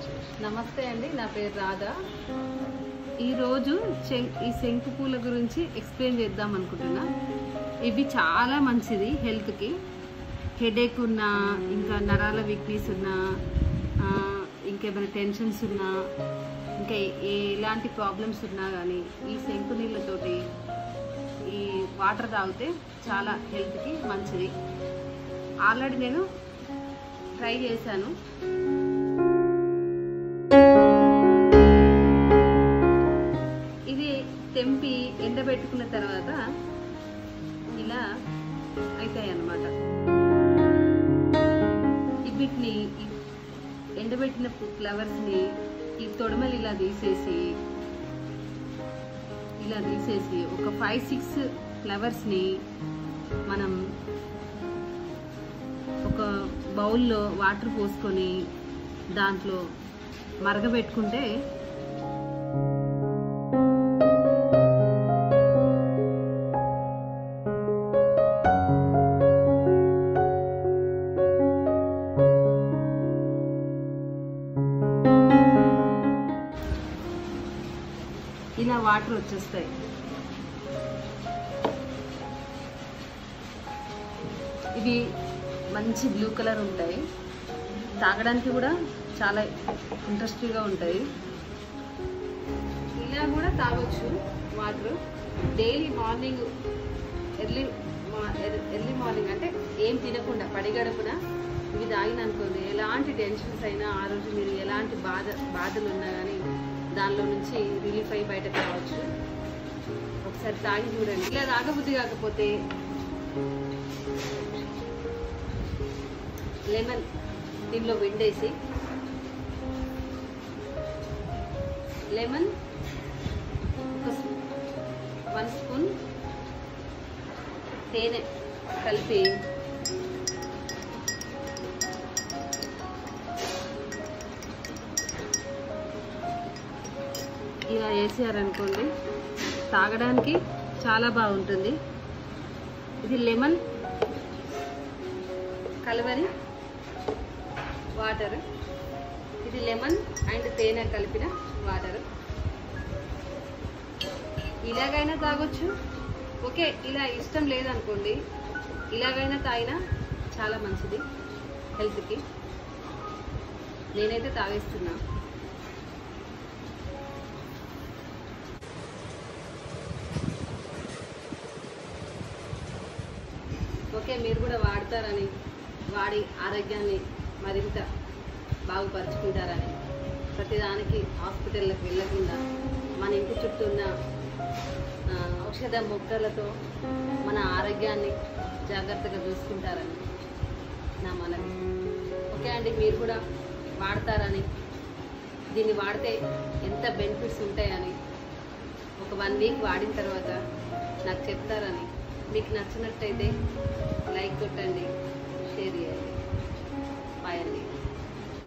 నమస్తే అండి నా పేరు రాధా ఈరోజు శం ఈ శంకు పూల గురించి ఎక్స్ప్లెయిన్ చేద్దాం అనుకుంటున్నా ఇవి చాలా మంచిది హెల్త్కి హెడేక్ ఉన్నా ఇంకా నరాల వీక్నెస్ ఉన్నా ఆ, ఇంకేమైనా టెన్షన్స్ ఉన్నా ఇంకా ఏ- ఎలాంటి ప్రాబ్లమ్స్ ఉన్నా కానీ ఈ శంకు నీళ్ళతోటి ఈ వాటర్ తాగితే చాలా హెల్త్కి మంచిది ఆల్రెడీ నేను ట్రై చేశాను ఇది తెంపి ఎండబెట్టుకున్న తర్వాత ఇలా అవుతాయి అన్నమాట వీటిని ఈ ఎండబెట్టిన ఫ్లవర్స్ని ఈ తొడమలు ఇలా తీసేసి ఇలా తీసేసి ఒక ఫైవ్ సిక్స్ ఫ్లవర్స్ని మనం ఒక బౌల్లో వాటర్ పోసుకొని దాంట్లో మరగబెట్టుకుంటే ఇలా వాటర్ వచ్చేస్తాయి ఇవి మంచి బ్లూ కలర్ ఉంటాయి తాగడానికి కూడా చాలా ఇంట్రెస్టింగ్గా ఉంటాయి ఇలా కూడా తాగొచ్చు water daily morning early early morning అంటే ఏం తినకుండా పడిగడుపున ఇవి తాగిననుకోండి ఎలాంటి టెన్షన్స్ అయినా ఆ రోజు మీరు ఎలాంటి బాధ బాధలు ఉన్నా కానీ దానిలో నుంచి రిలీఫ్ అయ్యి బయటకు రావచ్చు ఒకసారి తాగి చూడండి ఇలా తాగబుద్ధి కాకపోతే లెమన్ దీనిలో విండేసి లెమన్ ఒక వన్ స్పూన్ తేనె కలిపి ఇలా వేసారనుకోండి తాగడానికి చాలా బాగుంటుంది ఇది లెమన్ కలవని వాటర్ ఇది లెమన్ అండ్ తేనె కలిపిన వాటర్ ఇలాగైనా తాగొచ్చు ఓకే ఇలా ఇష్టం లేదనుకోండి ఇలాగైనా తాగినా చాలా మంచిది హెల్త్కి నేనైతే తాగేస్తున్నా ఓకే మీరు కూడా వాడతారని వాడి ఆరోగ్యాన్ని మరింత బాగుపరుచుకుంటారని ప్రతిదానికి హాస్పిటల్కి వెళ్ళకుండా మన ఇంటి చుట్టూ ఉన్న ఆ, ఔషధ మొక్కలతో మన ఆరోగ్యాన్ని జాగ్రత్తగా చూసుకుంటారని నా మనవి ఓకే అండి మీరు కూడా వాడతారని దీన్ని వాడితే ఎంత బెనిఫిట్స్ ఉంటాయని ఒక వన్ వీక్ వాడిన తర్వాత నాకు చెప్తారని మీకు నచ్చినట్టయితే లైక్ కొట్టండి షేర్ చేయండి బాయ్ అండి